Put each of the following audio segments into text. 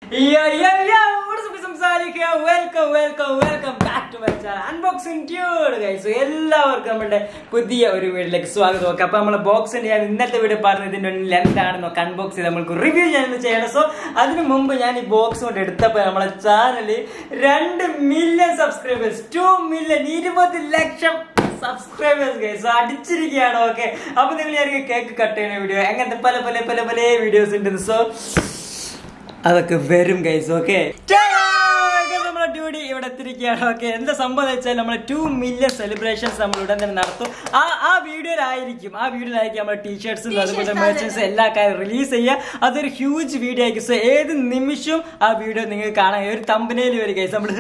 Yo, yo, yo, what is up, സംസാരിക്കുക welcome welcome welcome back to my channel unboxing dude guys എല്ലാവർക്കും നമ്മുടെ പുതിയ ഒരു വീഡിയോയിലേക്ക് സ്വാഗതം ഒക്കെ അപ്പൊ നമ്മളെ ബോക്സിന്റെ ഞാൻ ഇന്നത്തെ വീഡിയോ പറഞ്ഞത് ഇതിന്റെ ഉള്ളിൽ എന്താണെന്ന് അൺബോക്സ് ചെയ്ത് നമ്മൾക്ക് റിവ്യൂ ചെയ്യാൻ ചെയ്യണം സോ അതിനു മുമ്പ് ഞാൻ ഈ ബോക്സ് കൊണ്ട് എടുത്തപ്പോൾ നമ്മളെ ചാനലിൽ രണ്ട് മില്യൺ സബ്സ്ക്രൈബേഴ്സ് ടു മില്യൺ ഇരുപത് ലക്ഷം സബ്സ്ക്രൈബേഴ്സ് ഗൈസ് അടിച്ചിരിക്കുകയാണ് ഓക്കെ അപ്പൊ നിങ്ങൾ ഞാൻ കേക്ക് കട്ട് ചെയ്യുന്ന വീഡിയോ അങ്ങനത്തെ പല പല പല പല വീഡിയോസ് ഉണ്ട് സോ അതൊക്കെ വരും ഗൈസ് ഓക്കെ നമ്മളെ ഡ്യൂട്ടി ഇവിടെ എത്തിരിക്കുകയാണ് ഓക്കെ എന്താ സംഭവം എന്ന് വെച്ചാൽ നമ്മൾ ടു മില്യൺ സെലിബ്രേഷൻസ് നമ്മൾ ഉടൻ തന്നെ നടത്തും ആ ആ വീഡിയോയിലായിരിക്കും ആ വീഡിയോയിലായിരിക്കും നമ്മുടെ ടീഷർട്സും അതുപോലെ മെർച്ചൻസും എല്ലാ കാര്യം റിലീസ് ചെയ്യുക അതൊരു ഹ്യൂജ് വീഡിയോ ആയിരിക്കും സോ ഏത് നിമിഷവും ആ വീഡിയോ നിങ്ങൾക്ക് കാണാൻ ഒരു തമ്പനയിൽ വരും ഗൈസ് നമ്മൾ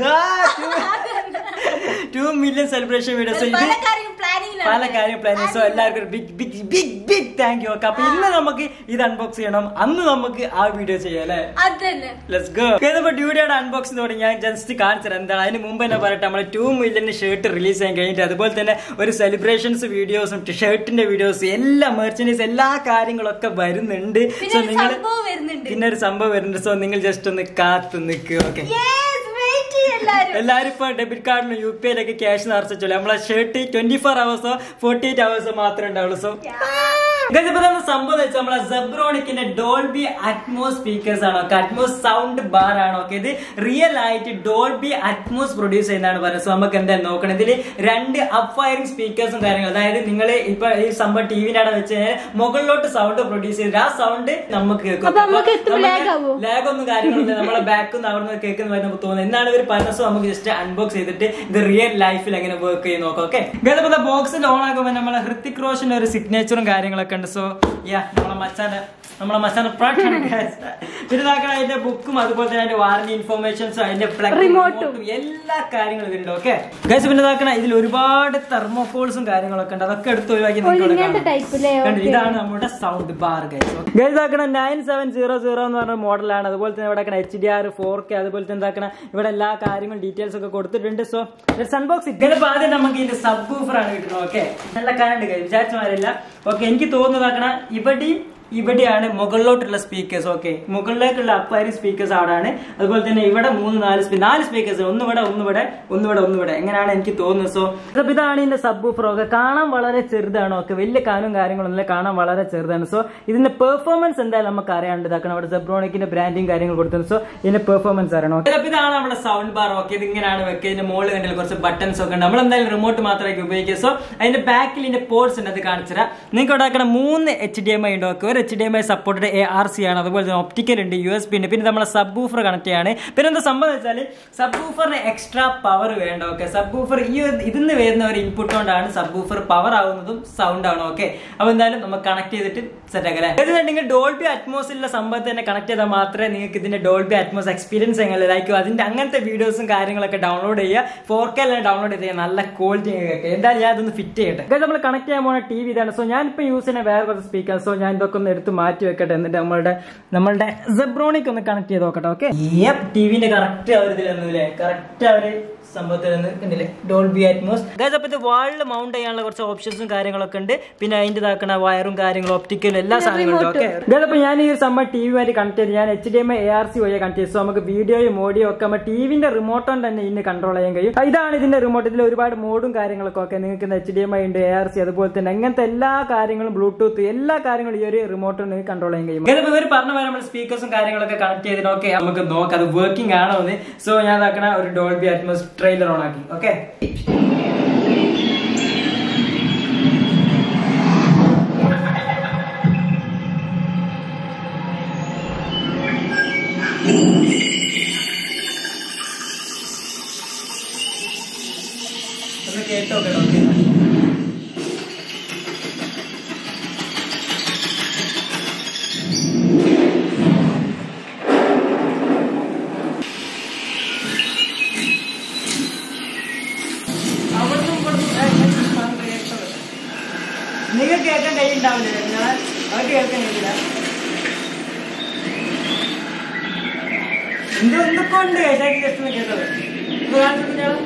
ടു മില്യൺ സെലിബ്രേഷൻ വീഡിയോസ് പല ഇത് കാര്യം പ്ലാനിങ്ങിലാണ് പല കാര്യം പ്ലാനിങ് സോ എല്ലാവർക്കും ഒരു big big big big thank you okay അപ്പൊ ഇന്ന് നമുക്ക് ഇത് അൺബോക്സ് ചെയ്യണം അന്ന് നമുക്ക് ആ വീഡിയോ ചെയ്യാം അല്ലേ അതന്നെ ലെറ്റ്സ് ഗോ ഇതിപ്പോ ഡ്യൂഡിയുടെ അൺബോക്സിംഗ് തുടങ്ങി ഞാൻ ജസ്റ്റ് കാണിച്ചത് എന്താണ് അതിന് മുമ്പ് തന്നെ പറയട്ടെ നമ്മൾ ടു മില്യൺ ഷർട്ട് റിലീസ് ചെയ്യാൻ കഴിഞ്ഞിട്ട് അതുപോലെ തന്നെ ഒരു സെലിബ്രേഷൻസ് വീഡിയോസും ഷർട്ടിന്റെ വീഡിയോസ് എല്ലാ മെർച്ചൻഡൈസ് എല്ലാ കാര്യങ്ങളൊക്കെ വരുന്നുണ്ട് പിന്നെ സോ ഒരു നിങ്ങൾ സംഭവം വരുന്നുണ്ട് പിന്നെ ഒരു സംഭവം വരുന്നുണ്ട് സോ നിങ്ങൾ ജസ്റ്റ് ഒന്ന് കാത്തു നിൽക്കുക ഓക്കെ Yes, wait ചെയ്യ് എല്ലാരും എല്ലാരും ഇപ്പൊ ഡെബിറ്റ് കാർഡിനും യു പി ഐയിലൊക്കെ ക്യാഷ് നിറച്ചല്ലോ നമ്മളെ ഷർട്ട് ട്വന്റി ഫോർ അവേഴ്സോ ഫോർട്ടി എയ്റ്റ് അവേഴ്സോ മാത്രമേ ഉണ്ടാവുള്ളൂ സോ ഇതിപ്പോ നമ്മൾ സംഭവം വെച്ചാൽ നമ്മളെ സെബ്രോണിക്കിന്റെ ഡോൾബി അറ്റ്മോസ് സ്പീക്കേഴ്സ് ആണ് ഓക്കെ അറ്റ്മോസ് സൗണ്ട് ബാർ ആണ് ഓക്കെ ഇത് റിയൽ ആയിട്ട് ഡോൾബി അറ്റ്മോസ് പ്രൊഡ്യൂസ് ചെയ്യുന്നതാണ് പറയുന്നത് സോ നമുക്ക് എന്താ നോക്കണം ഇതിൽ രണ്ട് അപ്പ് ഫയറിംഗ് സ്പീക്കേഴ്സും കാര്യങ്ങളും അതായത് നിങ്ങൾ ഇപ്പൊ ഈ സംഭവം ടിവിന്റെ അവിടെ വെച്ച് കഴിഞ്ഞാൽ മുകളിലോട്ട് സൗണ്ട് പ്രൊഡ്യൂസ് ചെയ്ത് ആ സൗണ്ട് നമുക്ക് കേൾക്കും അപ്പൊ നമുക്ക് എത്ര lag ആവോ? ലാഗ് ഒന്നും കാര്യങ്ങളൊന്നും നമ്മളെ ബാക്ക് നിന്ന് അവിടെ നിന്ന് കേൾക്കുന്ന വരെ നമുക്ക് തോന്നുന്നു എന്നാണ് ഇവർ പറഞ്ഞത് സോ നമുക്ക് ജസ്റ്റ് അൺബോക്സ് ചെയ്തിട്ട് ഇത് റിയൽ ലൈഫിൽ എങ്ങനെ വർക്ക് ചെയ്ത് നോക്കാം ഓക്കെ ഗതപ്പോ ബോക്സിൽ ഓൺ ആക്കുമ്പോൾ നമ്മളെ ഹൃത്തിക് റോഷന്റെ ഒരു സിഗ്നേച്ചറും കാര്യങ്ങളൊക്കെ ഉണ്ട് സോ യാ നമ്മളെ മച്ചാന്റെ നമ്മളെ മച്ചാന്റെ പ്രാക്ടീസ് പിന്നെ ഇതാക്കണം അതിന്റെ ബുക്കും അതുപോലെ തന്നെ അതിന്റെ വാറന്റി ഇൻഫോർമേഷൻസും അതിന്റെ plug, Remote ഉം. remote ഉം എല്ലാ കാര്യങ്ങളും ഇതിലുണ്ട് ഓക്കെ ഗൈസ് പിന്നെ ഇതാക്കണം ഇതിൽ ഒരുപാട് തെർമോകോൾസും കാര്യങ്ങളൊക്കെ ഉണ്ട് അതൊക്കെ എടുത്ത് ഒഴിവാക്കി നിങ്ങൾക്ക് ഇവിടെ ഇങ്ങനത്തെ കാണാം. type ല്ലേ? കണ്ടോ? Okay. ഇതാണ് നമ്മുടെ സൗണ്ട് ബാർ ഗൈസ് ആക്കണം നയൻ സെവൻ സീറോ സീറോ എന്ന് പറഞ്ഞ മോഡലാണ് അതുപോലെ തന്നെ ഇവിടെ H D R four K അതുപോലെ തന്നെ എന്താക്കണം ഇവിടെ എല്ലാ കാര്യങ്ങളും ഡീറ്റെയിൽസ് ഒക്കെ കൊടുത്തിട്ടുണ്ട് സോ അൺബോക്സ് ഇതിലിപ്പോ ആദ്യം നമുക്ക് ഇതിന്റെ സബ് ബൂഫർ ആണ് കിട്ടുന്നത് ഓക്കെ നല്ല കറണ്ട് വിചാരിച്ച മാറില്ല ഓക്കെ എനിക്ക് തോന്നുന്നതാക്കണ ഇവിടെയും ഇവിടെയാണ് മുകളിലോട്ടുള്ള സ്പീക്കേഴ്സ് ഓക്കെ മുകളിലേക്കുള്ള അപ്പാരി സ്പീക്കേഴ്സ് അവിടെയാണ് അതുപോലെ തന്നെ ഇവിടെ മൂന്ന് നാല് സ്പീ നാല് സ്പീക്കേഴ്സ് ഒന്നിവിടെ ഒന്നിവിടെ ഒന്നിവിടെ ഒന്നിവിടെ എങ്ങനെയാണ് എനിക്ക് തോന്നുന്നത് സോ അപ്പൊ ഇതാണ് ഇതിന്റെ സബ് ബൂഫർ ഒക്കെ കാണാൻ വളരെ ചെറുതാണ് ഓക്കെ വലിയ കാനും കാര്യങ്ങളൊന്നും കാണാൻ വളരെ ചെറുതാണ് സോ ഇതിന്റെ പെർഫോമൻസ് എന്തായാലും നമുക്ക് അറിയാണ്ട് ഇതാക്കണം അവിടെ സെബ്രോണിക്കിന്റെ ബ്രാൻഡിങ് കാര്യങ്ങൾ കൊടുത്തത് സോ ഇതിന്റെ പെർഫോമൻസ് അറിയണം Okay. അപ്പൊ ഇതാണ് നമ്മുടെ സൗണ്ട് ബാർ ഓക്കെ ഇത് ഇങ്ങനെയാണ് വെക്കുക ഇതിന്റെ മുകളിൽ കണ്ടില്ല കുറച്ച് ബട്ടൺസ് ഒക്കെ ഉണ്ട് നമ്മൾ എന്തായാലും റിമോട്ട് മാത്രമായിരിക്കും ഉപയോഗിക്കുക സോ അതിന്റെ ബാക്കിൽ ഇതിന്റെ പോർട്സ് ഉണ്ട് അത് കാണിച്ചുതരാം നിങ്ങൾക്ക് ഇവിടെ ആക്കണം മൂന്ന് എച്ച് ഡി എം ഐ ഉണ്ട് ഓക്കെ ഒരു H D M I supported A R C ആണ് അതുപോലെ തന്നെ ഒപ്റ്റിക്കൽ ഉണ്ട് യു എസ് പി ഉണ്ട് പിന്നെ നമ്മളെ സബ് ബൂഫർ കണക്ട് ചെയ്യാണ് പിന്നെ എന്താ സംഭവം എന്ന് വെച്ചാൽ സബ് ബൂഫറിന് എക്സ്ട്രാ പവർ വേണ്ട ഓക്കെ സബ് ബൂഫർ ഈ ഒരു- ഇതിന്ന് വരുന്ന ഒരു ഇൻപുട്ട് കൊണ്ടാണ് സബ് ബൂഫർ പവർ ആവുന്നതും സൗണ്ട് ആണ് ഓക്കെ അപ്പൊ എന്തായാലും നമുക്ക് കണക്ട് ചെയ്തിട്ട് സെറ്റ് ആക്കാം അല്ലേ നിങ്ങൾ ഡോൾബി അറ്റ്മോസിലുള്ള സംഭവത്തെ തന്നെ കണക്ട് ചെയ്താൽ മാത്രമേ നിങ്ങൾക്ക് ഇതിന്റെ ഡോൾബി അറ്റ്മോസ് എക്സ്പീരിയൻസ് എങ്ങനെ ലൈക്കും അതിന്റെ അങ്ങനത്തെ വീഡിയോസും കാര്യങ്ങളൊക്കെ ഡൗൺലോഡ് ചെയ്യുക ഫോർ കെ എല്ലാം ഡൗൺലോഡ് ചെയ്യുക നല്ല ക്വാളിറ്റി ഒക്കെ എന്തായാലും ഞാൻ ഇതൊന്ന് ഫിറ്റ് ചെയ്യട്ടെ നമ്മൾ കണക്ട് ചെയ്യാൻ പോകുന്ന ടി വി ഇതാണ് സോ ഞാൻ ഇപ്പൊ യൂസ് ചെയ്യുന്ന വേറെ കുറച്ച് സ്പീക്കർ സോ ഞാൻ ഇതൊക്കെ ഒന്ന് എടുത്ത് മാറ്റി വെക്കട്ടെ എന്നിട്ട് നമ്മളുടെ നമ്മളുടെ സെബ്രോണിക്ക് ഒന്ന് കണക്ട് ചെയ്ത് നോക്കട്ടെ ഓക്കെ ടിവിന്റെ കറക്റ്റ് അവർ ഇതിൽ വന്നില്ലേ കറക്റ്റ് അവര് സംഭവത്തിൽ നിന്ന് കണ്ടില്ലേ ഡോൾബി അറ്റ്മോസ് അപ്പൊ ഇത് വാളിൽ മൗണ്ട് ചെയ്യാനുള്ള കുറച്ച് ഓപ്ഷൻസും കാര്യങ്ങളൊക്കെ ഉണ്ട് പിന്നെ അതിന്റെ ഇതാക്കണ വയറും കാര്യങ്ങളും ഒപ്റ്റിക്കലും എല്ലാ സാധനങ്ങളും ഓക്കെ അപ്പൊ ഞാൻ ഈ ഒരു സംഭവം ടി വി ആയിട്ട് കണക്ട് ചെയ്ത് ഞാൻ H D M A R C വഴി കണക്ട് ചെയ്തു സോ നമുക്ക് വീഡിയോയും ഓഡിയോ ഒക്കെ നമ്മൾ ടിവിന്റെ റിമോട്ട് കൊണ്ട് തന്നെ ഇതിന് കൺട്രോൾ ചെയ്യാൻ കഴിയും ഇതാണ് ഇതിന്റെ റിമോട്ട് ഇതിൽ ഒരുപാട് മോഡും കാര്യങ്ങളൊക്കെ ഒക്കെ നിങ്ങൾക്ക് എച്ച് ഡി എം ഐ ഉണ്ട് എ ആർ സി അതുപോലെ തന്നെ അങ്ങനത്തെ എല്ലാ കാര്യങ്ങളും ബ്ലൂടൂത്ത് എല്ലാ കാര്യങ്ങളും ഈ ഒരു റിമോട്ട് കൊണ്ട് നിങ്ങൾക്ക് കൺട്രോൾ ചെയ്യാൻ കഴിയും ഇതിപ്പോ ഇവർ പറഞ്ഞ പോലെ നമ്മൾ സ്പീക്കേഴ്സും കാര്യങ്ങളൊക്കെ കണക്ട് ചെയ്തിട്ട് ഓക്കെ നമുക്ക് നോക്കാം അത് വർക്കിംഗ് ആണോ എന്ന് സോ ഞാൻ ഇതാക്കണ ഒരു ഡോൾബി അറ്റ്മോസ് ട്രെയിലർ ഓൺ ആക്കി ഓക്കെ ഒന്ന് കേട്ടോ കേട്ടോ ഓക്കെ നിങ്ങൾ കേൾക്കാൻ കഴിയുണ്ടാവില്ല നിങ്ങളെ അവർക്ക് കേൾക്കാൻ കഴിയില്ല എന്ത് എന്തൊക്കെ ഉണ്ട് കേട്ടാക്കി ജസ്റ്റ് കേട്ടത് ഇത് കാണിച്ചു കുഞ്ഞാളെ.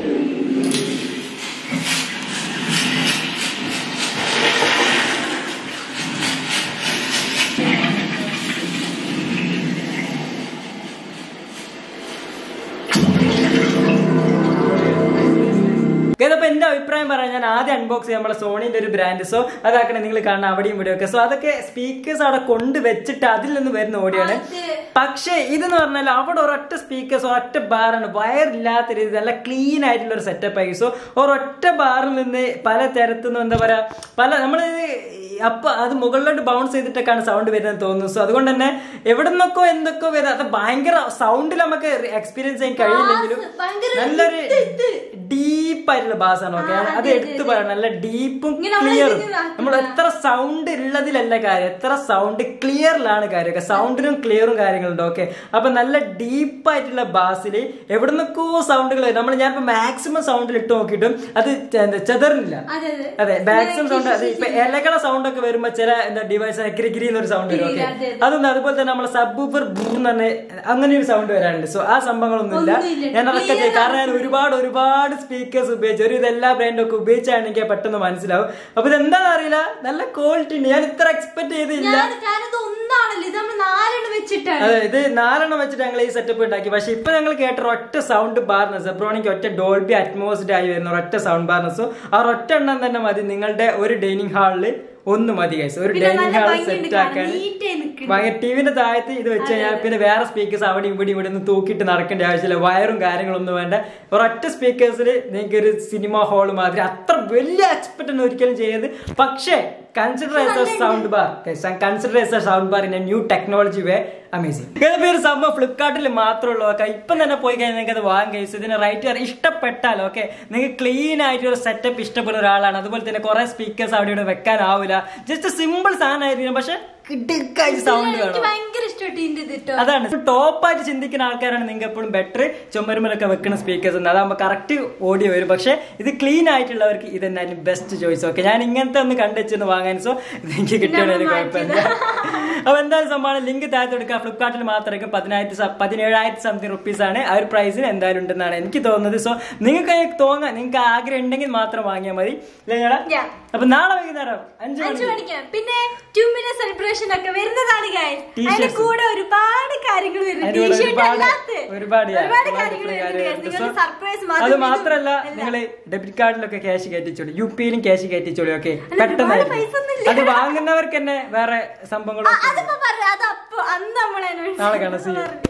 അഭിപ്രായം പറയാൻ ഞാൻ ആദ്യം അൺബോക്സ് ചെയ്യാൻ നമ്മളെ സോണിന്റെ ഒരു ബ്രാൻഡ് സോ അതാക്കണേ നിങ്ങൾ കാണണം അവിടെയും ഇവിടെ ഒക്കെ സോ അതൊക്കെ സ്പീക്കേഴ്സ് അവിടെ കൊണ്ട് വെച്ചിട്ട് അതിൽ നിന്ന് വരുന്ന ഓടിയാണ് പക്ഷേ ഇതെന്ന് പറഞ്ഞാൽ അവിടെ ഒരൊറ്റ സ്പീക്കേഴ്സ് ഒരൊറ്റ ബാറാണ് വയറില്ലാത്ത രീതി നല്ല ക്ലീൻ ആയിട്ടുള്ള ഒരു സെറ്റപ്പ് ആയി സോ ഒരൊറ്റ ബാറിൽ നിന്ന് പല തരത്തുനിന്ന് എന്താ പറയാ പല നമ്മൾ അപ്പൊ അത് മുകളിലോട്ട് ബൗൺസ് ചെയ്തിട്ടൊക്കെയാണ് സൗണ്ട് വരുന്നത് തോന്നുന്നു സോ അതുകൊണ്ട് തന്നെ എവിടെ നിന്നൊക്കെ എന്തൊക്കെ വരുന്നത് അത് ഭയങ്കര സൗണ്ടിൽ നമുക്ക് എക്സ്പീരിയൻസ് ചെയ്യാൻ കഴിയില്ലെങ്കിലും ഭയങ്കര നല്ലൊരു ഡീപ്പ് ആയിട്ടുള്ള ബാസ് ആണ് ഓക്കെ അത് എടുത്തു പറയണം നല്ല ഡീപ്പും ഇങ്ങനെ നമ്മള് ക്ലിയറും ഇതിങ്ങനെ ആക്കണം. നമ്മൾ എത്ര സൗണ്ട് ഉള്ളതിലല്ല കാര്യം എത്ര സൗണ്ട് ക്ലിയറിലാണ് കാര്യം ഒക്കെ സൗണ്ടിനും ക്ലിയറും കാര്യങ്ങളുണ്ട് ഓക്കെ അപ്പൊ നല്ല ഡീപ്പ് ആയിട്ടുള്ള ബാസിൽ എവിടെ നിന്നൊക്കെയോ സൗണ്ടുകൾ നമ്മൾ ഞാനിപ്പോ മാക്സിമം സൗണ്ടിൽ ഇട്ട് നോക്കിയിട്ടും അത് ചെ- എന്താ ചെതറില്ല അതെ അതെ അതെ മാക്സിമം സൗണ്ട് അത് ഇപ്പൊ ഇലകള സൗണ്ട് ഒക്കെ വരുമ്പോ ചില എന്താ ഡിവൈസ് കിരികിരി എന്നൊരു സൗണ്ട് വരും ഓക്കെ അതെ, അതൊന്നും അതുപോലെ തന്നെ നമ്മളെ സബ് ഊപ്പർ എന്ന് പറഞ്ഞ അങ്ങനെ ഒരു സൗണ്ട് വരാനുണ്ട് സോ ആ സംഭവങ്ങളൊന്നും ഇല്ല ഒന്നുമില്ല. ഞാൻ അതൊക്കെ ചെയ്യും കാരണം ഞാൻ ഒരുപാട് ഒരുപാട് സ്പീക്കേഴ്സ് ഉപയോഗിച്ചു ഒരു ഇതെല്ലാ ബ്രാൻഡും ഒക്കെ ഉപയോഗിച്ചാണ് എനിക്ക് പെട്ടെന്ന് മനസ്സിലാവും അപ്പൊ ഇത് എന്താണെന്ന് അറിയില്ല നല്ല ക്വാളിറ്റി ഉണ്ട് ഞാൻ ഇത്ര എക്സ്പെക്ട് ചെയ്തില്ല ഞാൻ ഞാനത് ഒന്നാണല്ലോ ഇത് നമ്മൾ നാലെണ്ണം വെച്ചിട്ടാണ് അതെ ഇത് നാലെണ്ണം വെച്ചിട്ട് ഞങ്ങൾ ഈ സെറ്റപ്പ് ഉണ്ടാക്കി പക്ഷെ ഇപ്പൊ ഞങ്ങൾ കേട്ട ഒറ്റ സൗണ്ട് ബാർനെസ് സെബ്രോണിക്ക് ഒറ്റ ഡോൾബി അറ്റ്മോസ്ഫിയർ ആയി വരുന്ന ഒറ്റ സൗണ്ട് ബാർനെസ്സും ആ ഒറ്റ എണ്ണം തന്നെ മതി നിങ്ങളുടെ ഒരു ഡൈനിങ് ഹാളിൽ ഒന്ന് മതി ഗൈസ് ഒരു പിന്നെ ഡൈനിങ് നല്ല ഹാൾ ഭംഗിയുണ്ട് സെറ്റ് കാണാൻ. ആക്കാൻ neat ആയി നിൽക്കുന്നു. ഭയങ്കര ടിവിന്റെ താഴത്ത് ഇത് വെച്ച് കഴിഞ്ഞാൽ പിന്നെ വേറെ സ്പീക്കേഴ്സ് അവിടെ ഇവിടെ ഇവിടെ നിന്ന് തൂക്കിയിട്ട് നടക്കേണ്ട ആവശ്യമില്ല വയറും കാര്യങ്ങളൊന്നും വേണ്ട ഒരൊറ്റ സ്പീക്കേഴ്സിൽ നിങ്ങൾക്ക് ഒരു സിനിമ ഹാൾ മാതിരി അത്ര വലിയ എക്സ്പെക്ട് ഒരിക്കലും ചെയ്യത് പക്ഷേ consider as sound bar consider as sound bar in new technology way amazing ഇതിപ്പോ ഒരു സംഭവം ഫ്ലിപ്കാർട്ടിൽ മാത്രമുള്ളൂ ഓക്കെ ഇപ്പം തന്നെ പോയി കഴിഞ്ഞാൽ നിങ്ങൾക്ക് അത് വാങ്ങാൻ കഴിച്ചു ഇതിന് റൈറ്റ് ഇഷ്ടപ്പെട്ടാൽ ഓക്കെ നിങ്ങൾക്ക് ക്ലീൻ ആയിട്ട് ഒരു സെറ്റപ്പ് ഇഷ്ടപ്പെടുന്ന ഒരാളാണ് അതുപോലെ തന്നെ കുറെ സ്പീക്കേഴ്സ് അവിടെ ഇവിടെ വെക്കാനാവില്ല ജസ്റ്റ് സിമ്പിൾ സാധനമായിരിക്കും പക്ഷെ കിടുക്കായിട്ട് സൗണ്ട് എനിക്ക് വേണം ഭയങ്കര ഇഷ്ടപ്പെട്ടു ഇതിന്റെ ഇത് ട്ടോ. അതാണ് ടോപ്പായിട്ട് ചിന്തിക്കുന്ന ആൾക്കാരാണ് നിങ്ങൾക്ക് എപ്പോഴും ബെറ്റർ ചുമരുമലൊക്കെ വെക്കുന്ന സ്പീക്കേഴ്സ് ഉണ്ട് അതാകുമ്പോൾ കറക്റ്റ് ഓഡിയോ വരും പക്ഷെ ഇത് ക്ലീൻ ആയിട്ടുള്ളവർക്ക് ഇത് തന്നെ ബെസ്റ്റ് ചോയ്സ് ഓക്കെ ഞാൻ ഇങ്ങനത്തെ ഒന്ന് കണ്ടുവെച്ചൊന്ന് വാങ്ങാൻ സോ ഇത് എനിക്ക് കിട്ടിയാണെങ്കിൽ കുഴപ്പമില്ല അപ്പൊ എന്തായാലും സംഭവം ലിങ്ക് താഴത്ത് എടുക്കുക ഫ്ലിപ്കാർട്ടിൽ മാത്രമായിരിക്കും പതിനായിരത്തി സ- പതിനേഴായിരത്തി സംതിങ് റുപ്പീസ് ആണ് ആ ഒരു പ്രൈസിന് എന്തായാലും ഉണ്ടെന്നാണ് എനിക്ക് തോന്നുന്നത് സോ നിങ്ങൾക്ക് തോന്നാം നിങ്ങൾക്ക് ആഗ്രഹം ഉണ്ടെങ്കിൽ മാത്രം വാങ്ങിയാൽ മതി ഇല്ലേ ചേട്ടാ Yeah. അപ്പൊ നാളെ വൈകുന്നേരം അഞ്ചു അഞ്ചു മണിക്ക് മണിക്ക് പിന്നെ ടു മിനിറ്റ് സെലിബ്രേഷൻ ഒക്കെ വരുന്നതാണ് guys. T-shirts. അതിന്റെ കൂടെ ഒരുപാട് കാര്യങ്ങൾ വരുന്നു അതിന്റെ കൂടെ ടീഷർട്ട് ഒരുപാട് അല്ലാത്ത ഒരുപാട് yeah, ഒരുപാട് ഒരുപാട് കാര്യങ്ങൾ free വരുന്നുണ്ട് guys. കാര്യങ്ങളുണ്ട്. നിങ്ങളുടെ So, സർപ്രൈസ് അത് മാത്രല്ല നിങ്ങൾ ഡെബിറ്റ് കാർഡിലൊക്കെ ക്യാഷ് കയറ്റിച്ചോളൂ യു പിയിലും ക്യാഷ് കയറ്റിച്ചോളൂ ഓക്കെ ഒരുപാട് പൈസ ഒന്നുമില്ല. അത് വാങ്ങുന്നവർക്ക് തന്നെ വേറെ സംഭവങ്ങളൊക്കെ ഉണ്ട്. അതിപ്പോ പറയാം അത് അപ്പൊ അന്ന് നമ്മളെ നാളെ കാണാം see you.